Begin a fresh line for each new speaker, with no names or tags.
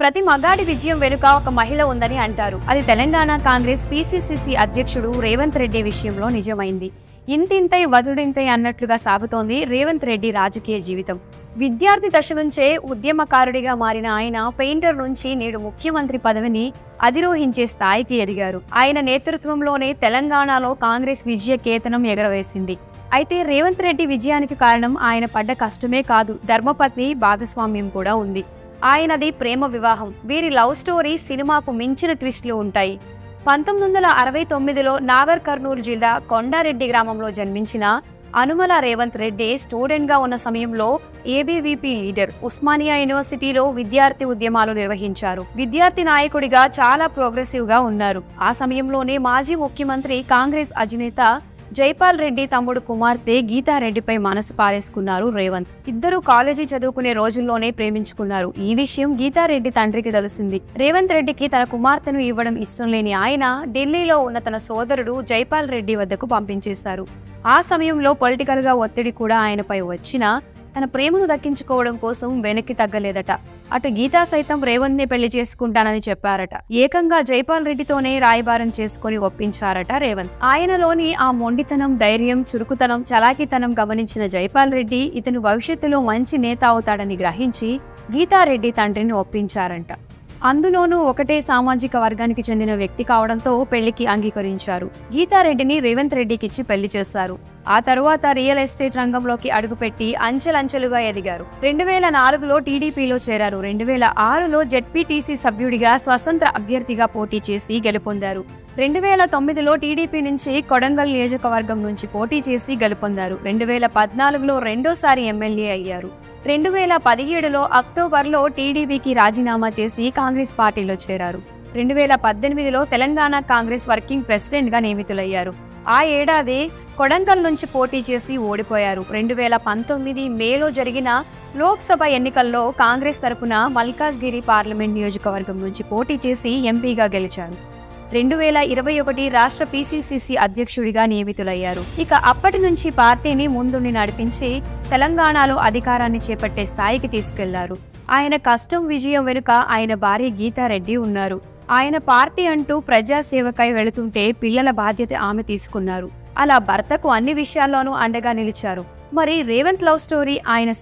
ప్రతి మగాడి విజయం వెనుక ఒక మహిళ ఉందని అంటారు అది తెలంగాణ కాంగ్రెస్ పీసీసీసీ అధ్యక్షుడు రేవంత్ రెడ్డి విషయంలో నిజమైంది ఇంతింతై వదుడింతై అన్నట్లుగా సాగుతోంది రేవంత్ రెడ్డి రాజకీయ జీవితం విద్యార్థి దశ నుంచే ఉద్యమకారుడిగా మారిన ఆయన పెయింటర్ నుంచి నేడు ముఖ్యమంత్రి పదవిని అధిరోహించే స్థాయికి ఎదిగారు ఆయన నేతృత్వంలోనే తెలంగాణలో కాంగ్రెస్ విజయ కేతనం ఎగరవేసింది అయితే రేవంత్ రెడ్డి విజయానికి కారణం ఆయన పడ్డ కష్టమే కాదు ధర్మపత్ని భాగస్వామ్యం కూడా ఉంది ఆయనది ప్రేమ వివాహం వీరి లవ్ స్టోరీ సినిమాకు మించిన ట్విస్ట్లు ఉంటాయి పంతొమ్మిది వందల అరవై తొమ్మిదిలో నాగర్ కర్నూలు జిల్లా కొండారెడ్డి గ్రామంలో జన్మించిన అనుమల రేవంత్ రెడ్డి స్టూడెంట్ గా ఉన్న సమయంలో ఏబీవీపీ లీడర్ ఉస్మానియా యూనివర్సిటీలో విద్యార్థి ఉద్యమాలు నిర్వహించారు విద్యార్థి నాయకుడిగా చాలా ప్రోగ్రెసివ్ గా ఉన్నారు ఆ సమయంలోనే మాజీ ముఖ్యమంత్రి కాంగ్రెస్ అధినేత జైపాల్ రెడ్డి తమ్ముడు కుమార్తె గీతారెడ్డిపై మనసు పారేసుకున్నారు రేవంత్ ఇద్దరు కాలేజీ చదువుకునే రోజుల్లోనే ప్రేమించుకున్నారు ఈ విషయం గీతారెడ్డి తండ్రికి తెలిసింది రేవంత్ రెడ్డికి తన కుమార్తెను ఇవ్వడం ఇష్టం లేని ఆయన ఢిల్లీలో ఉన్న తన సోదరుడు జైపాల్ రెడ్డి వద్దకు పంపించేశారు ఆ సమయంలో పొలిటికల్ గా ఒత్తిడి కూడా ఆయనపై వచ్చినా తన ప్రేమను దక్కించుకోవడం కోసం వెనక్కి తగ్గలేదట అటు గీతా సైతం రేవంత్ ని పెళ్లి చేసుకుంటానని చెప్పారట ఏకంగా జైపాల్ రెడ్డితోనే రాయబారం చేసుకుని ఒప్పించారట రేవంత్ ఆయనలోని ఆ మొండితనం ధైర్యం చురుకుతనం చలాకీతనం గమనించిన జైపాల్ రెడ్డి ఇతను భవిష్యత్తులో మంచి నేత అవుతాడని గ్రహించి గీతారెడ్డి తండ్రిని ఒప్పించారంట అందులోనూ ఒకటే సామాజిక వర్గానికి చెందిన వ్యక్తి కావడంతో పెళ్లికి అంగీకరించారు గీతారెడ్డిని రేవంత్ రెడ్డికిచ్చి పెళ్లి చేశారు ఆ తరువాత రియల్ ఎస్టేట్ రంగంలోకి అడుగుపెట్టి అంచెలంచెలుగా ఎదిగారు రెండు వేల నాలుగులో టీడీపీలో చేరారు రెండు వేల ఆరులో జెడ్పీటీసీ సభ్యుడిగా స్వతంత్ర అభ్యర్థిగా పోటీ చేసి గెలుపొందారు రెండు వేల తొమ్మిదిలో టీడీపీ నుంచి కొడంగల్ నియోజకవర్గం నుంచి పోటీ చేసి గెలుపొందారు రెండు వేల పద్నాలుగులో రెండోసారి ఎమ్మెల్యే అయ్యారు రెండు వేల పదిహేడులో అక్టోబర్లో టీడీపీకి రాజీనామా చేసి కాంగ్రెస్ పార్టీలో చేరారు రెండు వేల పద్దెనిమిదిలో తెలంగాణ కాంగ్రెస్ వర్కింగ్ ప్రెసిడెంట్గా నియమితులయ్యారు ఆ ఏడాది కొడంగల్ నుంచి పోటీ చేసి ఓడిపోయారు రెండు వేల పంతొమ్మిది మేలో జరిగిన లోక్సభ ఎన్నికల్లో కాంగ్రెస్ తరపున మల్కాజ్గిరి పార్లమెంట్ నియోజకవర్గం నుంచి పోటీ చేసి ఎంపీగా గెలిచారు రెండు వేల ఇరవై ఒకటి రాష్ట్ర పీసీసీసీ అధ్యక్షుడిగా నియమితులయ్యారు ఇక అప్పటి నుంచి పార్టీని ముందుండి నడిపించి తెలంగాణలో అధికారాన్ని చేపట్టే స్థాయికి తీసుకెళ్లారు ఆయన కష్టం విజయం వెనుక ఆయన భార్య గీతారెడ్డి ఉన్నారు ఆయన పార్టీ అంటూ ప్రజాసేవకై వెళుతుంటే పిల్లల బాధ్యత ఆమె తీసుకున్నారు అలా భర్తకు అన్ని విషయాల్లోనూ అండగా నిలిచారు మరి రేవంత్ లవ్ స్టోరీ ఆయన